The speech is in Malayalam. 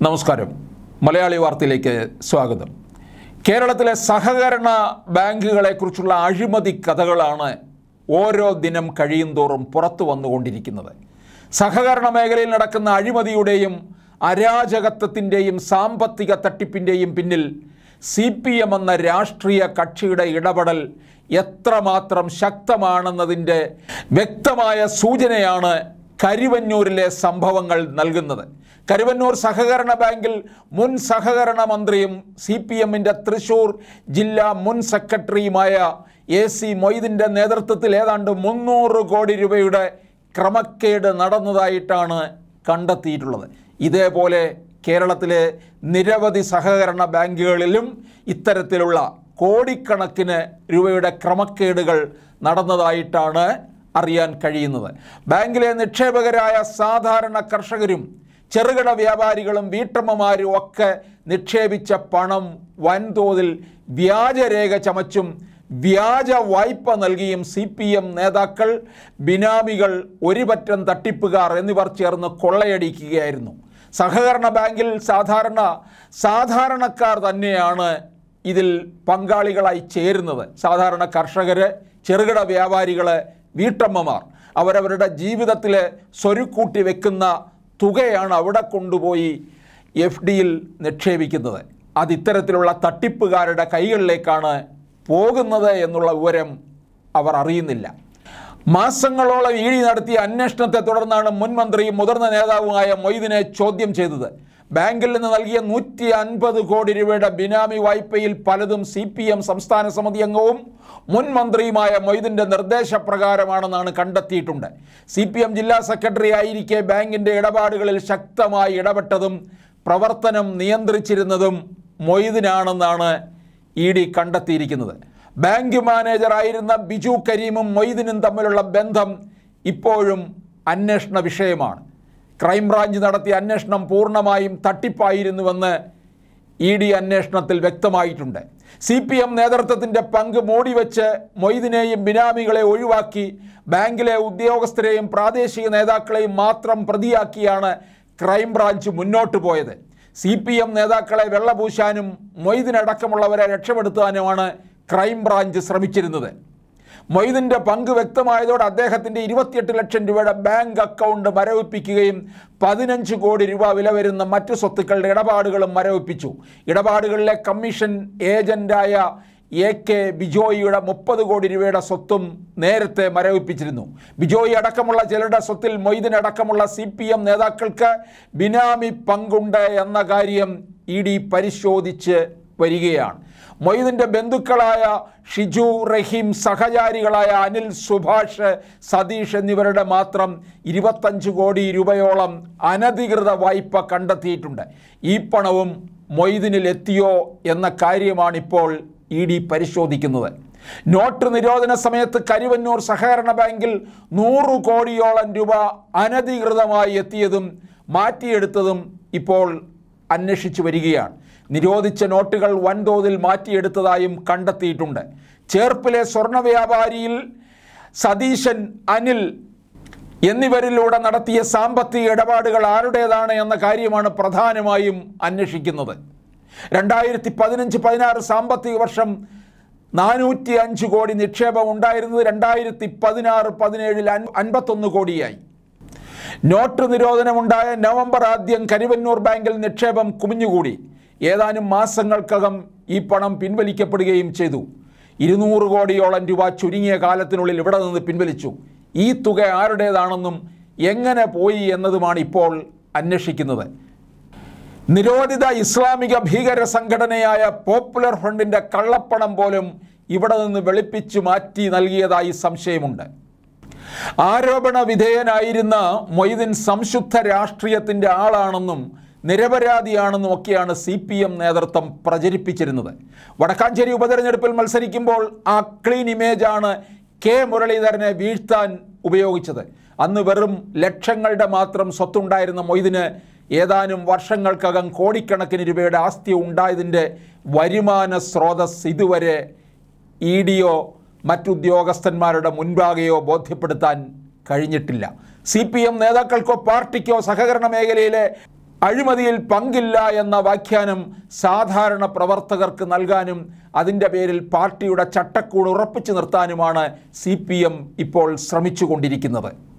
നമസ്കാരം മലയാളി വാർത്തയിലേക്ക് സ്വാഗതം കേരളത്തിലെ സഹകരണ ബാങ്കുകളെക്കുറിച്ചുള്ള അഴിമതി കഥകളാണ് ഓരോ ദിനം കഴിയുന്തോറും പുറത്തു വന്നുകൊണ്ടിരിക്കുന്നത് സഹകരണ മേഖലയിൽ നടക്കുന്ന അഴിമതിയുടെയും അരാജകത്വത്തിൻ്റെയും സാമ്പത്തിക തട്ടിപ്പിൻ്റെയും പിന്നിൽ സി പി എം എന്ന രാഷ്ട്രീയ കക്ഷിയുടെ ഇടപെടൽ എത്രമാത്രം ശക്തമാണെന്നതിൻ്റെ വ്യക്തമായ സൂചനയാണ് കരുവന്നൂരിലെ സംഭവങ്ങൾ നൽകുന്നത് കരുവന്നൂർ സഹകരണ ബാങ്കിൽ മുൻ സഹകരണ മന്ത്രിയും സി പി എമ്മിൻ്റെ തൃശൂർ ജില്ലാ മുൻ സെക്രട്ടറിയുമായ എ സി മൊയ്തിൻ്റെ നേതൃത്വത്തിൽ ഏതാണ്ട് മുന്നൂറ് കോടി രൂപയുടെ ക്രമക്കേട് നടന്നതായിട്ടാണ് കണ്ടെത്തിയിട്ടുള്ളത് ഇതേപോലെ കേരളത്തിലെ നിരവധി സഹകരണ ബാങ്കുകളിലും ഇത്തരത്തിലുള്ള കോടിക്കണക്കിന് രൂപയുടെ ക്രമക്കേടുകൾ നടന്നതായിട്ടാണ് അറിയാൻ കഴിയുന്നത് ബാങ്കിലെ നിക്ഷേപകരായ സാധാരണ കർഷകരും ചെറുകിട വ്യാപാരികളും വീട്ടമ്മമാരും ഒക്കെ നിക്ഷേപിച്ച പണം വൻതോതിൽ വ്യാജരേഖ ചമച്ചും വ്യാജ വായ്പ നൽകിയും സി പി എം നേതാക്കൾ ബിനാമികൾ ഒരുപറ്റം തട്ടിപ്പുകാർ എന്നിവർ ചേർന്ന് കൊള്ളയടിക്കുകയായിരുന്നു സഹകരണ ബാങ്കിൽ സാധാരണ സാധാരണക്കാർ തന്നെയാണ് ഇതിൽ പങ്കാളികളായി ചേരുന്നത് സാധാരണ കർഷകർ ചെറുകിട വ്യാപാരികൾ വീട്ടമ്മമാർ അവരവരുടെ ജീവിതത്തിൽ സ്വരുക്കൂട്ടി വെക്കുന്ന തുകയാണ് അവിടെ കൊണ്ടുപോയി എഫ് ഡിയിൽ നിക്ഷേപിക്കുന്നത് അത് ഇത്തരത്തിലുള്ള തട്ടിപ്പുകാരുടെ കൈകളിലേക്കാണ് പോകുന്നത് എന്നുള്ള വിവരം അവർ അറിയുന്നില്ല മാസങ്ങളോളം ഇ ഡി നടത്തിയ അന്വേഷണത്തെ തുടർന്നാണ് മുൻ മന്ത്രിയും മുതിർന്ന നേതാവുമായ മൊയ്തിനെ ചോദ്യം ചെയ്തത് ബാങ്കിൽ നിന്ന് നൽകിയ നൂറ്റി അൻപത് കോടി രൂപയുടെ ബിനാമി വായ്പയിൽ പലതും സി പി എം സംസ്ഥാന സമിതി അംഗവും മുൻ മന്ത്രിയുമായ മൊയ്തിൻ്റെ നിർദ്ദേശപ്രകാരമാണെന്നാണ് കണ്ടെത്തിയിട്ടുണ്ട് സി പി എം ജില്ലാ സെക്രട്ടറി ആയിരിക്കെ ബാങ്കിൻ്റെ ഇടപാടുകളിൽ ശക്തമായി ഇടപെട്ടതും പ്രവർത്തനം നിയന്ത്രിച്ചിരുന്നതും മൊയ്തിനാണെന്നാണ് ഇ ഡി കണ്ടെത്തിയിരിക്കുന്നത് ബാങ്ക് മാനേജറായിരുന്ന ബിജു കരീമും മൊയ്തിനും തമ്മിലുള്ള ബന്ധം ഇപ്പോഴും അന്വേഷണ വിഷയമാണ് ക്രൈംബ്രാഞ്ച് നടത്തിയ അന്വേഷണം പൂർണ്ണമായും തട്ടിപ്പായിരുന്നുവെന്ന് ഇ ഡി അന്വേഷണത്തിൽ വ്യക്തമായിട്ടുണ്ട് സി പി എം നേതൃത്വത്തിൻ്റെ പങ്ക് മൂടിവെച്ച് മൊയ്തിനെയും ബിനാമികളെ ഒഴിവാക്കി ബാങ്കിലെ ഉദ്യോഗസ്ഥരെയും പ്രാദേശിക നേതാക്കളെയും മാത്രം പ്രതിയാക്കിയാണ് ക്രൈംബ്രാഞ്ച് മുന്നോട്ട് പോയത് സി പി എം നേതാക്കളെ വെള്ളപൂശാനും മൊയ്തിനടക്കമുള്ളവരെ രക്ഷപ്പെടുത്താനുമാണ് ക്രൈംബ്രാഞ്ച് ശ്രമിച്ചിരുന്നത് മൊയ്തിൻ്റെ പങ്ക് വ്യക്തമായതോടെ അദ്ദേഹത്തിൻ്റെ ഇരുപത്തിയെട്ട് ലക്ഷം രൂപയുടെ ബാങ്ക് അക്കൗണ്ട് മരവിപ്പിക്കുകയും പതിനഞ്ച് കോടി രൂപ വില വരുന്ന മറ്റു സ്വത്തുക്കളുടെ ഇടപാടുകളും മരവിപ്പിച്ചു ഇടപാടുകളിലെ കമ്മീഷൻ ഏജന്റായ എ കെ ബിജോയിയുടെ മുപ്പത് കോടി രൂപയുടെ സ്വത്തും നേരത്തെ മരവിപ്പിച്ചിരുന്നു ബിജോയി അടക്കമുള്ള ചിലരുടെ സ്വത്തിൽ മൊയ്തിൻ അടക്കമുള്ള സി പി എം നേതാക്കൾക്ക് ബിനാമി പങ്കുണ്ട് എന്ന കാര്യം ഇ ഡി പരിശോധിച്ച് വരികയാണ് മൊയ്തിൻ്റെ ബന്ധുക്കളായ ഷിജു റഹീം സഹചാരികളായ അനിൽ സുഭാഷ് സതീഷ് എന്നിവരുടെ മാത്രം ഇരുപത്തഞ്ച് കോടി രൂപയോളം അനധികൃത വായ്പ കണ്ടെത്തിയിട്ടുണ്ട് ഈ പണവും മൊയ്തിനിൽ എത്തിയോ എന്ന കാര്യമാണിപ്പോൾ ഇ ഡി പരിശോധിക്കുന്നത് നോട്ട് നിരോധന സമയത്ത് കരുവന്നൂർ സഹകരണ ബാങ്കിൽ നൂറ് കോടിയോളം രൂപ അനധികൃതമായി എത്തിയതും മാറ്റിയെടുത്തതും ഇപ്പോൾ അന്വേഷിച്ചു വരികയാണ് നിരോധിച്ച നോട്ടുകൾ വൻതോതിൽ മാറ്റിയെടുത്തതായും കണ്ടെത്തിയിട്ടുണ്ട് ചേർപ്പിലെ സ്വർണ്ണ വ്യാപാരിയിൽ സതീശൻ അനിൽ എന്നിവരിലൂടെ നടത്തിയ സാമ്പത്തിക ഇടപാടുകൾ ആരുടേതാണ് എന്ന കാര്യമാണ് പ്രധാനമായും അന്വേഷിക്കുന്നത് രണ്ടായിരത്തി പതിനഞ്ച് പതിനാറ് സാമ്പത്തിക വർഷം നാനൂറ്റി അഞ്ച് കോടി നിക്ഷേപം ഉണ്ടായിരുന്നത് രണ്ടായിരത്തി പതിനാറ് പതിനേഴിൽ അൻപത്തൊന്ന് കോടിയായി നോട്ട് നിരോധനമുണ്ടായ നവംബർ ആദ്യം കരുവന്നൂർ ബാങ്കിൽ നിക്ഷേപം കുമിഞ്ഞുകൂടി ഏതാനും മാസങ്ങൾക്കകം ഈ പണം പിൻവലിക്കപ്പെടുകയും ചെയ്തു ഇരുന്നൂറ് കോടിയോളം രൂപ ചുരുങ്ങിയ കാലത്തിനുള്ളിൽ ഇവിടെ നിന്ന് പിൻവലിച്ചു ഈ തുക ആരുടേതാണെന്നും എങ്ങനെ പോയി എന്നതുമാണ് ഇപ്പോൾ അന്വേഷിക്കുന്നത് നിരോധിത ഇസ്ലാമിക ഭീകര സംഘടനയായ പോപ്പുലർ ഫ്രണ്ടിൻ്റെ കള്ളപ്പണം പോലും ഇവിടെ നിന്ന് വെളുപ്പിച്ചു മാറ്റി നൽകിയതായി സംശയമുണ്ട് ആരോപണ വിധേയനായിരുന്ന മൊയ്തീൻ സംശുദ്ധ രാഷ്ട്രീയത്തിൻ്റെ ആളാണെന്നും നിരപരാധിയാണെന്നും ഒക്കെയാണ് സി പി എം നേതൃത്വം പ്രചരിപ്പിച്ചിരുന്നത് വടക്കാഞ്ചേരി ഉപതെരഞ്ഞെടുപ്പിൽ മത്സരിക്കുമ്പോൾ ആ ക്ലീൻ ഇമേജാണ് കെ മുരളീധരനെ വീഴ്ത്താൻ ഉപയോഗിച്ചത് അന്ന് വെറും ലക്ഷങ്ങളുടെ മാത്രം സ്വത്തുണ്ടായിരുന്ന മൊയ്തിന് ഏതാനും വർഷങ്ങൾക്കകം കോടിക്കണക്കിന് രൂപയുടെ ആസ്തി ഉണ്ടായതിൻ്റെ വരുമാന സ്രോതസ് ഇതുവരെ ഇ ഡിയോ മറ്റുദ്യോഗസ്ഥന്മാരുടെ മുൻപാകെയോ ബോധ്യപ്പെടുത്താൻ കഴിഞ്ഞിട്ടില്ല സി പി എം നേതാക്കൾക്കോ പാർട്ടിക്കോ സഹകരണ മേഖലയിലെ അഴിമതിയിൽ പങ്കില്ല എന്ന വ്യാഖ്യാനം സാധാരണ പ്രവർത്തകർക്ക് നൽകാനും അതിൻ്റെ പേരിൽ പാർട്ടിയുടെ ചട്ടക്കൂട് ഉറപ്പിച്ചു നിർത്താനുമാണ് സി പി എം ഇപ്പോൾ ശ്രമിച്ചുകൊണ്ടിരിക്കുന്നത്